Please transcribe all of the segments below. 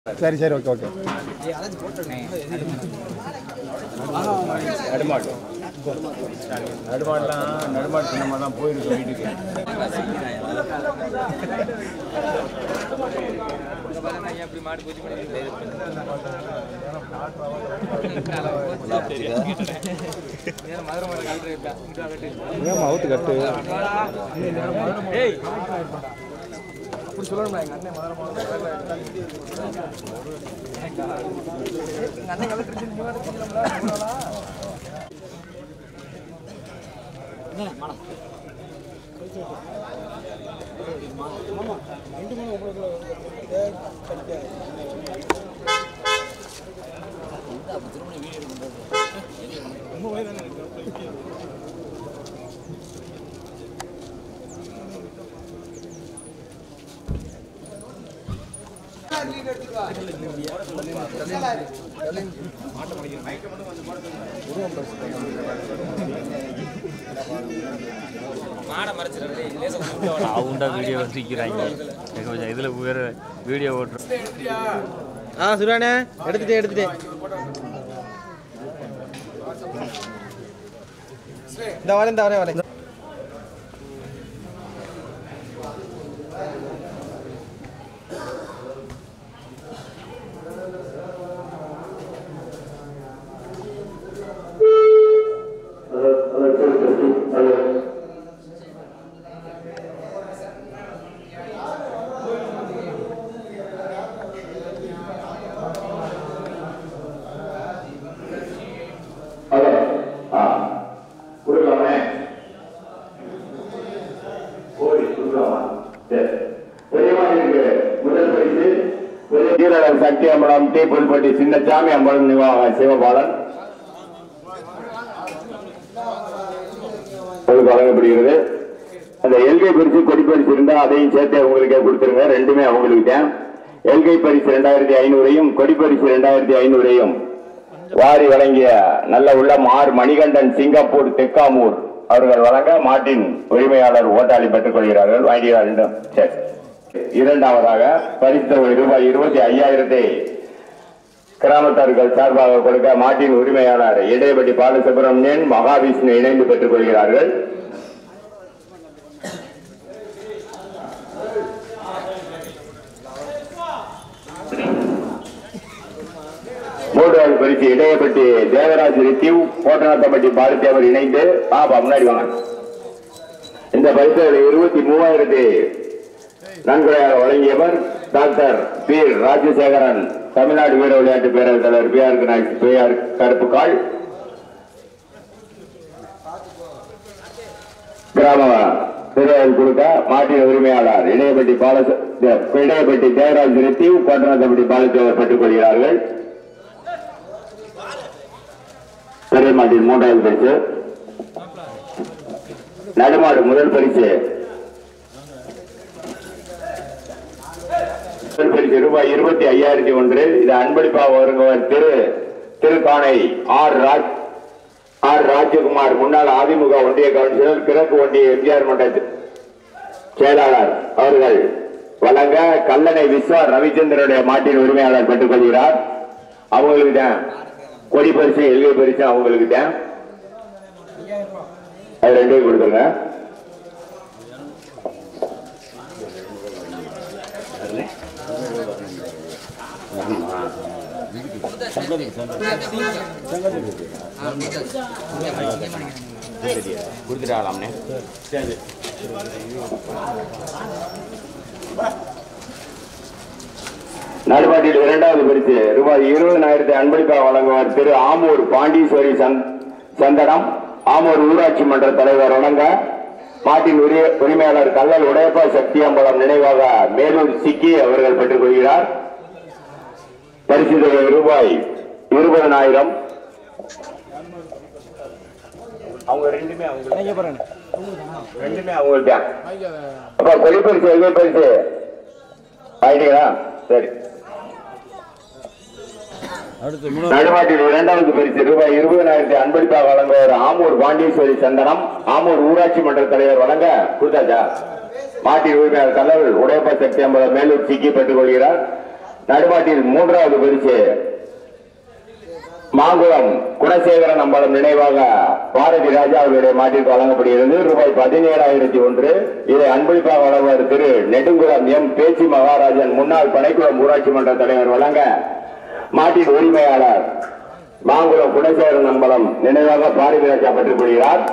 சரி சரி okay okay நடுமாடு நடுமாடெலாம் நடுமாடு சின்னமாலாம் போயிருக்கு வீட்டுக்கு ஏன் அவுத்து கட்டு அவண்டா வீடியோ வச்சுக்கிறாங்க கொஞ்சம் இதில் வேறு வீடியோ ஓட்டுறோம் ஆ சுரானே எடுத்துட்டேன் எடுத்துட்டேன் இந்த வரேன் இந்த வரேன் வரேன் ஹலோ ஆ கொடுக்கலாமே கோடி கொடுக்கலாமா சரி பெரியமா இருக்கு முதல் பரிசு பெரிய வீரர் சக்தி அம்பலம் டி புல்பட்டி சின்னசாமி அம்பலம் நிர்வாக சிவபாலன் உங்களுக்கு வழங்கப்படுகிறது அந்த எல்கை பரிசு கொடி பரிசு இருந்தா அதையும் சேர்த்து அவங்களுக்கே கொடுத்துருங்க ரெண்டுமே அவங்களுக்கு தான் எல்கை பரிசு ரெண்டாயிரத்தி ஐநூறையும் கொடி பரிசு ரெண்டாயிரத்தி ஐநூறையும் வாரி வழங்கிய நல்ல உள்ளம் ஆர் மணிகண்டன் சிங்கப்பூர் தெக்காமூர் அவர்கள் வழங்க மாட்டின் உரிமையாளர் ஓட்டாளி பெற்றுக் கொள்கிறார்கள் வாங்கியா ரெண்டும் சரி இரண்டாவதாக பரிசு தொகை ரூபாய் இருபத்தி ஐயாயிரத்தை கிராமத்தார்கள் சார்பாக கொடுக்க மாட்டின் உரிமையாளர் இடையபட்டி பாலசுப்ரமணியன் மகாவிஷ்ணு இணைந்து பெற்றுக் கொள்கிறார்கள் மூன்றாவது பரிசு இடையப்பட்டி தேவராஜ் ரித்திவ் கோட்டநாத்தப்பட்டி பாரதியவர் இணைந்து பாபா முன்னாடி வாங்க இந்த பரிசு இருபத்தி மூவாயிரத்தி நன்கொடையாக வழங்கியவர் டாக்டர் பி ராஜசேகரன் தமிழ்நாடு வீர விளையாட்டு பேரவைத் தலைவர் P R P R Karuppukkal கிராம நிர்வாகம் கொடுக்க மாட்டின் உரிமையாளர் இடையப்பட்டி பாலச இடையப்பட்டி தேவராஜ் ரித்திவ் கோட்டநாத்தப்பட்டி பாலதேவர் பெற்றுக் கொள்கிறார்கள் பெரிய மாட்டின் மூன்றாவது பரிசு நடுமாடு முதல் பரிசு முதல் பரிசு ரூபாய் இருபத்தி ஐயாயிரத்தி ஒன்று இது அன்பளிப்பாக வருங்கவர் திரு திருக்கானை ஆர் ராஜ் ஆர் ராஜகுமார் முன்னாள் அதிமுக ஒன்றிய கவுன்சிலர் கிழக்கு ஒன்றிய எம்ஜிஆர் மன்ற செயலாளர் அவர்கள் வழங்க கல்லணை விஸ்வா ரவிச்சந்திரனுடைய மாட்டின் உரிமையாளர் பெற்றுக் கொள்கிறார் அவங்களுக்கு தான் கொடி பரிசு எல்கை பரிசு அவங்களுக்கு தான் அது ரெண்டையும் கொடுத்துருங்க கொடுத்துட்டாங்களாம்னே சரி நடுவாட்டில் இரண்டாவது பரிசு ரூபாய் இருபதனாயிரத்தை அன்பளிப்பாக வழங்குவார் திரு ஆமூர் பாண்டீஸ்வரி சந்- சந்தனம் ஆமூர் ஊராட்சி மன்ற தலைவர் வழங்க மாட்டின் உரிய- உரிமையாளர் கல்லல் உடையப்பா சக்தியம்பலம் நினைவாக மேலூர் சிக்கி அவர்கள் பெற்றுக் கொள்கிறார் பரிசு தொகை ரூபாய் இருபதனாயிரம் அவங்க ரெண்டுமே அவங்க ரெண்டுமே அவங்கள்ட்ட அப்ப கொடி பரிசு எல்கை பரிசு ஆயிட்டீங்களா சரி நடுவாட்டில் இரண்டாவது பரிசு ரூபாய் இருபதனாயிரத்தி அன்பளிப்பாக வழங்குவார் ஆமூர் பாண்டீஸ்வரி சந்தனம் ஆமூர் ஊராட்சி மன்ற தலைவர் வழங்க கொடுத்தாச்சா மாட்டின் உரிமையாளர் தலைவர் உடையப்ப சக்தி அம்பலம் மேலூர் சிக்கி பெற்றுக் கொள்கிறார் நடுமாட்டில் மூன்றாவது பரிசு மாங்குளம் குணசேகரன் அம்பலம் நினைவாக பாரதி ராஜா அவர்களுடைய மாட்டிற்கு வழங்கப்படுகிறது ரூபாய் பதினேழாயிரத்தி ஒன்று இதை அன்பளிப்பாக வழங்குவார் திரு நெடுங்குளம் எம் பேச்சி மகாராஜன் முன்னாள் பனைக்குளம் ஊராட்சி மன்ற தலைவர் வழங்க மாட்டின் உரிமையாளர் மாங்குளம் குணசேகரன் அம்பலம் நினைவாக பாரதி ராஜா பெற்றுக் கொள்கிறார்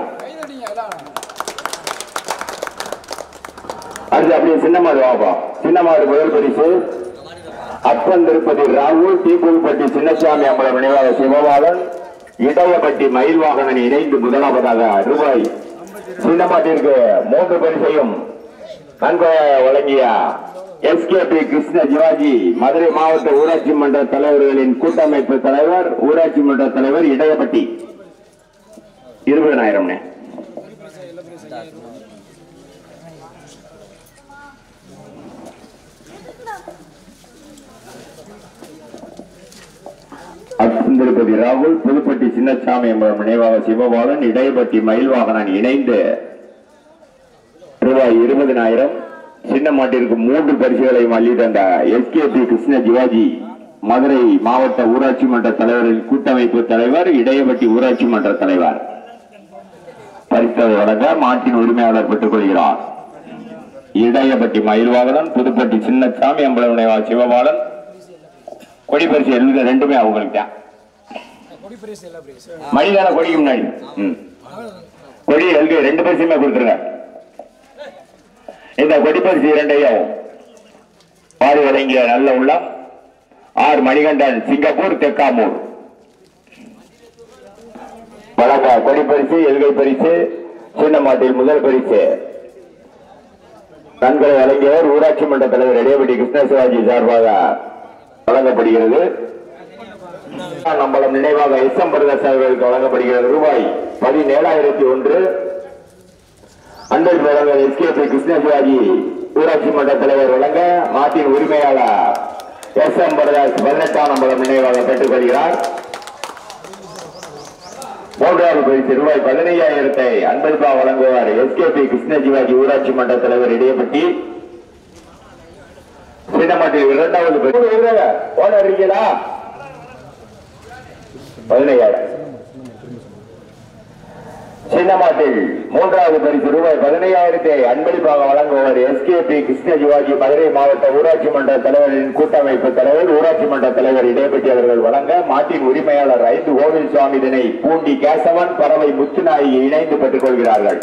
அடுத்து அப்படியே சின்னமாடு வாப்பா சின்னமாடு முதல் பரிசு அப்பன் திருப்பதி ராகுல் தீப்புல்பட்டி சின்னசாமி அம்பலம் நினைவாக சிவபாலன் இடவப்பட்டி மயில் வாகனன் இணைந்து முதலாவதாக ரூபாய் சின்னமாட்டிற்கு மூன்று பரிசையும் நன்கொடை வழங்கிய எஸ்கேபி கிருஷ்ண சிவாஜி மதுரை மாவட்ட ஊராட்சி மன்ற தலைவர்களின் கூட்டமைப்பு தலைவர் ஊராட்சி மன்ற தலைவர் இடையப்பட்டி இருபதனாயிரம் அத்திருப்பதி ராகுல் புதுப்பட்டி சின்னசாமி என்பவர் நினைவாக சிவபாலன் இடையப்பட்டி மயில்வாகனன் இணைந்து ரூபாய் இருபதனாயிரம் சின்ன மாட்டிற்கு மூன்று பரிசுகளையும் அள்ளி தந்த எஸ்கேபி கிருஷ்ண சிவாஜி மதுரை மாவட்ட ஊராட்சி மன்ற தலைவரின் கூட்டமைப்பு தலைவர் இடையப்பட்டி ஊராட்சி மன்ற தலைவர் பரிசை வழங்க மாட்டின் உரிமையாளர் பெற்றுக் கொள்கிறார் இடையப்பட்டி மயில்வாகனன் புதுப்பட்டி சின்னசாமி அம்பலம் நினைவாக சிவபாலன் கொடி பரிசு எழுத ரெண்டுமே அவங்களுக்கு தான் மணிதான கொடிக்கு முன்னாடி ம். கொடி எழுது ரெண்டு பரிசுமே கொடுத்துருங்க இந்த கொடி பரிசு இரண்டையும் பாடி வழங்கிய நல்ல உள்ளம் ஆர் மணிகண்டன் சிங்கப்பூர் தெக்காமூர் வழங்க கொடி பரிசு எல்கை பரிசு சின்னமாட்டில் முதல் பரிசு நன்கொடை வழங்கியவர் ஊராட்சி மன்ற தலைவர் இடையப்பட்டி கிருஷ்ண சிவாஜி சார்பாக வழங்கப்படுகிறது நம்பளம் நினைவாக எஸ் எம் பிரதேச அவர்களுக்கு வழங்கப்படுகிறது ரூபாய் பதினேழாயிரத்தி ஒன்று அன்பல் வழங்க எஸ்கேபி கிருஷ்ண சிவாஜி ஊராட்சி மன்ற தலைவர் வழங்க மாட்டின் உரிமையாளர் எஸ் எம் பிரதாஸ் பதினெட்டாம் நம்பளம் நினைவாக பெற்றுக் கொள்கிறார் மூன்றாவது பரிசு ரூபாய் பதினையாயிரத்தை அன்பளிப்பா வழங்குவார் எஸ்கேபி கிருஷ்ண சிவாஜி ஊராட்சி மன்ற தலைவர் இடையப்பட்டி சின்னமாட்டில் இரண்டாவது பரிசு ஓட இருக்கீங்களா பதினையாயிரம் சின்னமாட்டில் மூன்றாவது பரிசு ரூபாய் பதினையாயிரத்தை அன்பளிப்பாக வழங்குவார் எஸ்கேபி கிருஷ்ண சிவாஜி மதுரை மாவட்ட ஊராட்சி மன்ற தலைவரின் கூட்டமைப்பு தலைவர் ஊராட்சி மன்ற தலைவர் இடைப்பட்டி அவர்கள் வழங்க மாட்டின் உரிமையாளர் ஐந்து கோவில் சுவாமி இதனை பூண்டி கேசவன் பறவை முத்துநாயகி இணைந்து பெற்றுக் கொள்கிறார்கள்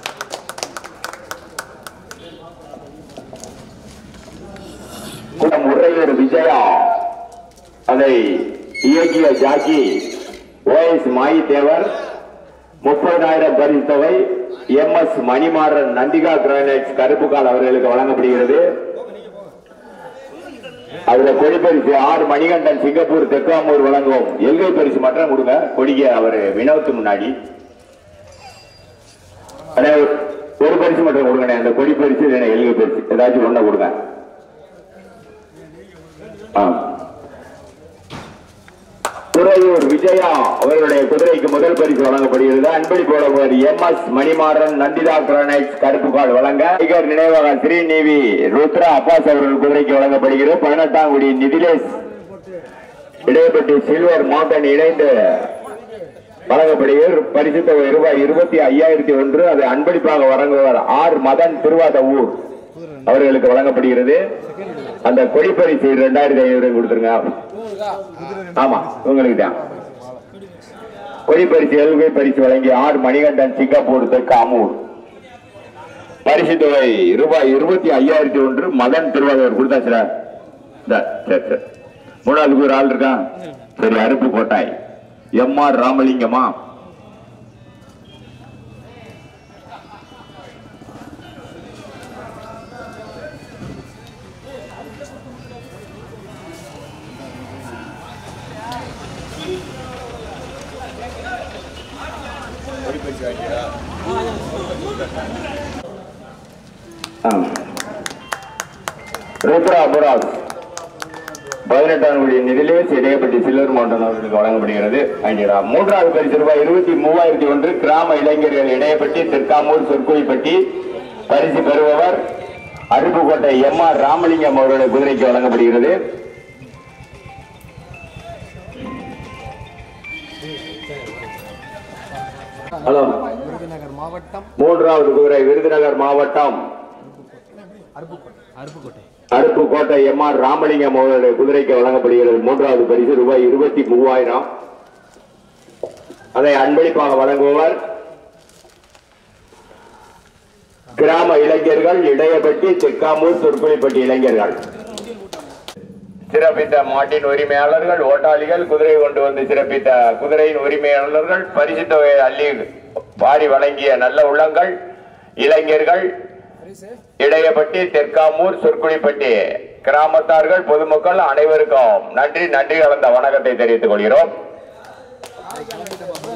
கூட்டம் உறையூர் விஜயா அதை இயக்கிய ஜாக்கி ஓஎஸ் மாயி தேவர் முப்பதாயிரம் பரிசு தொகை M S Manimaran Nandhika granites கருப்புக்கால் அவர்களுக்கு வழங்கப்படுகிறது அதுல கொடி பரிசு ஆறு மணிகண்டன் சிங்கப்பூர் தெற்காமூர் வழங்கும் எல்கை பரிசு மட்டும் கொடுங்க கொடிக்க அவர் வினோத்து முன்னாடி அண்ணே, ஒரு பரிசு மட்டும் கொடுங்கண்ணே அந்த கொடி பரிசு இல்லைன்னா எல்கை பரிசு ஏதாச்சும் ஒண்ணு கொடுங்க ஆ. துறையூர் விஜயா அவர்களுடைய குதிரைக்கு முதல் பரிசு வழங்கப்படுகிறது அன்பளிப்பு வழங்குவர் M S Manimaran Nanditha granites கருப்புக்கால் வழங்க டைகர் நினைவாக ஸ்ரீநீவி ருத்ரா அப்பாஸ் அவர்கள் குதிரைக்கு வழங்கப்படுகிறது பதினெட்டாம் குடி நிதிலேஷ் இடையப்பட்டி சில்வர் மவுண்டன் இணைந்து வழங்கப்படுகிறது பரிசு தொகை ரூபாய் இருபத்தி ஐயாயிரத்தி ஒன்று அதை அன்பளிப்பாக வழங்குவார் ஆர் மதன் திருவாத ஊர் அவர்களுக்கு வழங்கப்படுகிறது அந்த கொடி பரிசு இரண்டாயிரத்தி ஐநூறு கொடுத்துருங்க ஆமா உங்களுக்கு தான் கொடி பரிசு எல்கை பரிசு வழங்கி ஆர் மணிகண்டன் சிங்கப்பூர் தெற்கு அமூர் பரிசு தொகை ரூபாய் இருபத்தி ஐயாயிரத்தி ஒன்று மதன் திருவாரூர் கொடுத்தாச்சுல இந்தா, சரி சரி மூணாவதுக்கு ஒரு ஆள் இருக்கான் சரி அருப்பு கோட்டாய் எம் ஆர் ராமலிங்கமா ருத்ரா புராஸ் பதினெட்டாம் கோடி நிதிலேஷ் இடையப்பட்டி சில்வர் மவுண்டன் அவர்களுக்கு வழங்கப்படுகிறது ஐநூறு மூன்றாவது பரிசு ரூபாய் இருபத்தி மூவாயிரத்தி ஒன்று கிராம இளைஞர்கள் இடையப்பட்டி தெற்காமூர் சொற்குழிப்பட்டி பரிசு பெறுபவர் அருப்புக்கோட்டை எம் ஆர் ராமலிங்கம் அவர்களுடைய குதிரைக்கு வழங்கப்படுகிறது ஹலோ மூன்றாவது குதிரை விருதுநகர் மாவட்டம் அருப்புக்கோட்டை எம் ஆர் ராமலிங்கம் அவர்களுடைய குதிரைக்கு வழங்கப்படுகிறது மூன்றாவது பரிசு ரூபாய் இருபத்தி மூவாயிரம் அதை அன்பளிப்பாக வழங்குபவர் கிராம இளைஞர்கள் இடையப்பட்டி தெற்காமூர் சொற்குழிப்பட்டி இளைஞர்கள் சிறப்பித்த மாட்டின் உரிமையாளர்கள் ஓட்டாளிகள் குதிரை கொண்டு வந்து சிறப்பித்த குதிரையின் உரிமையாளர்கள் பரிசு தொகையை அள்ளி வாரி வழங்கிய நல்ல உள்ளங்கள் இளைஞர்கள் இடையப்பட்டி தெற்காமூர் சொற்குழிப்பட்டி கிராமத்தார்கள் பொதுமக்கள் அனைவருக்கும் நன்றி நன்றி கலந்த வணக்கத்தை தெரிவித்துக் கொள்கிறோம்